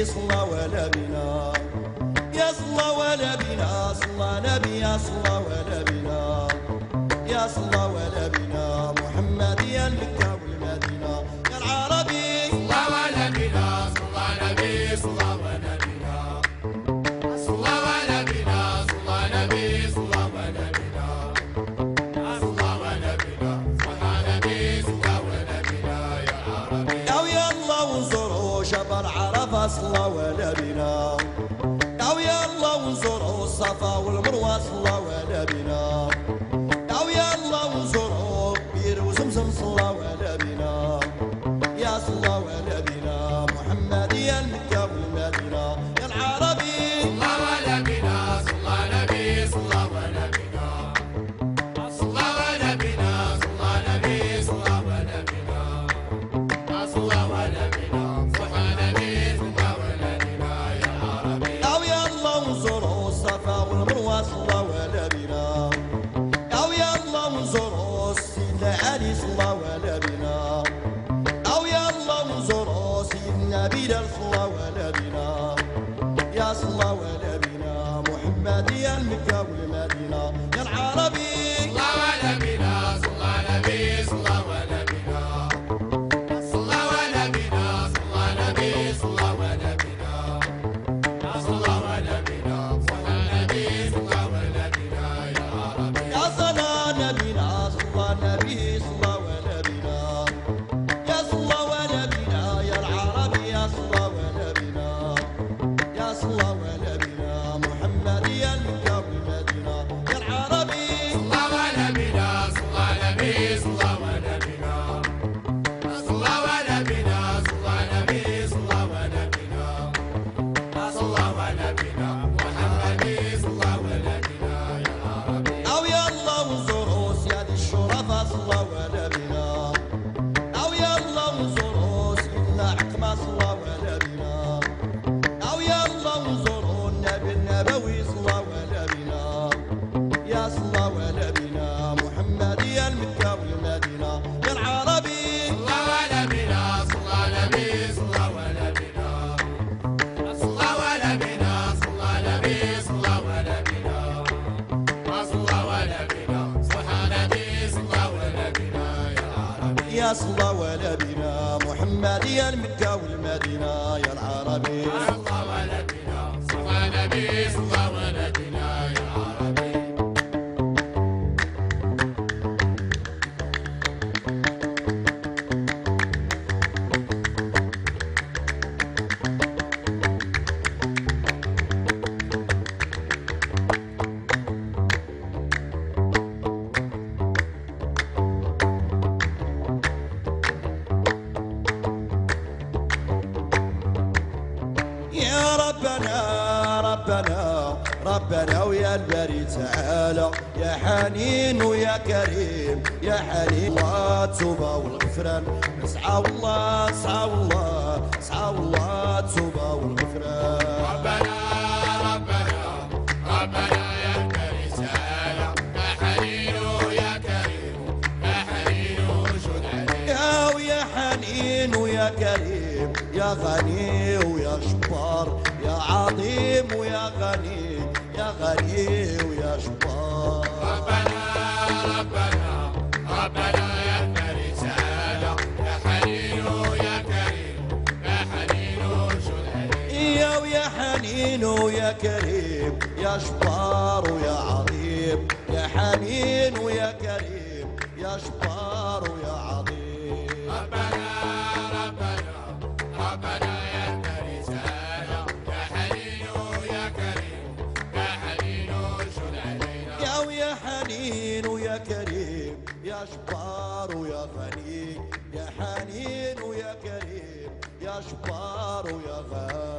صلى ولا بنا يا صلى ولا بنا صلى نبي يا صلى ولا بنا يا صلى ولا بنا محمد يا المكة والمدينة يا العربي صلى ونبينا صلى نبي صلى ونبينا صلى ونبينا صلى نبي صلى ونبينا صلى ونبينا صلى نبي صلى ونبينا يا عربي أو يا الله وانصروا شبر عرفة صلى ولا بنا أو يا الله وانصروا الصفا والمروة صلى ولا بنا أو يا الله وانصروا بير وزمزم صلى ولا بنا يا صلى ولا بنا محمد يا المكة والمدينة يا العربي صلى ونبينا صلى نبي صلى ونبينا صلى ونبينا صلى نبي صلى ونبينا صلى ونبينا صلى نبي صلى ونبينا يا عربي أو يا الله وانصروا الصفا والمروة صلى ولا بنا أو يا الله وانصروا سيدنا علي صلى ولا بنا أو يا الله وانصروا سيدنا بلال صلى ولا بنا يا صلى ولا بنا محمد يا المكة والمدينة يا العربي صلى ونبينا صلى نبي صلى ونبينا صلى ونبينا صلى نبي صلى ونبينا صلى ونبينا صلى نبي صلى ونبينا يا عربي يا صلى نبينا صلى نبي صلى ولا بنا يا صلى ولا بنا يا العربي يا صلى ولا بنا يا صلى ولا بنا محمد يا المكة والمدينة يا العربي صلى ونبينا صلى نبي صلى ونبينا صلى ونبينا صلى نبي صلى ونبينا صلى ونبينا محمد صلى ونبينا يا عربي أو يا الله وانصروا سياد الشرفاء صلى ولا بنا أو يا الله وانصروا سيدنا عقبة صلى ولا بنا أو يا الله وانصروا النبي النبوي صلى ولا بنا يا صلى ولا بنا محمد يا المكة والمدينة يا العربي صلى ونبينا صلى نبي صلى ونبينا صلى ونبينا صلى نبي صلى ونبينا صلى ونبينا صلى نبي صلى ونبينا يا عربي يا صلى ولا بنا محمد يا المكة والمدينة يا العربي صلى ونبينا صلى نبي صلى ونبينا يا عربي يا ربنا ربنا ربنا ويا الباري تعالى يا حنين ويا كريم يا حنين الله التوبة والغفران نسعى الله نسعى الله نسعى الله التوبة والغفران ربنا ربنا ربنا يا كريم سالا يا حنين يا كريم يا حنين جد علينا يا ويا حنين ويا كريم يا غني ويا جبار يا عظيم ويا غني يا غني ويا جبار ربنا ربنا ربنا يا كريم سالا يا حنين يا كريم يا حنين جد علينا يا ويا حنين ويا كريم يا جبار ويا عظيم يا حنين ويا كريم يا جبار ويا عظيم ربنا ربنا ربنا يا كريم سالا يا حنين يا كريم يا حنين جد علينا يا ويا حنين ويا كريم يا جبار ويا غني يا حنين ويا كريم يا جبار ويا غني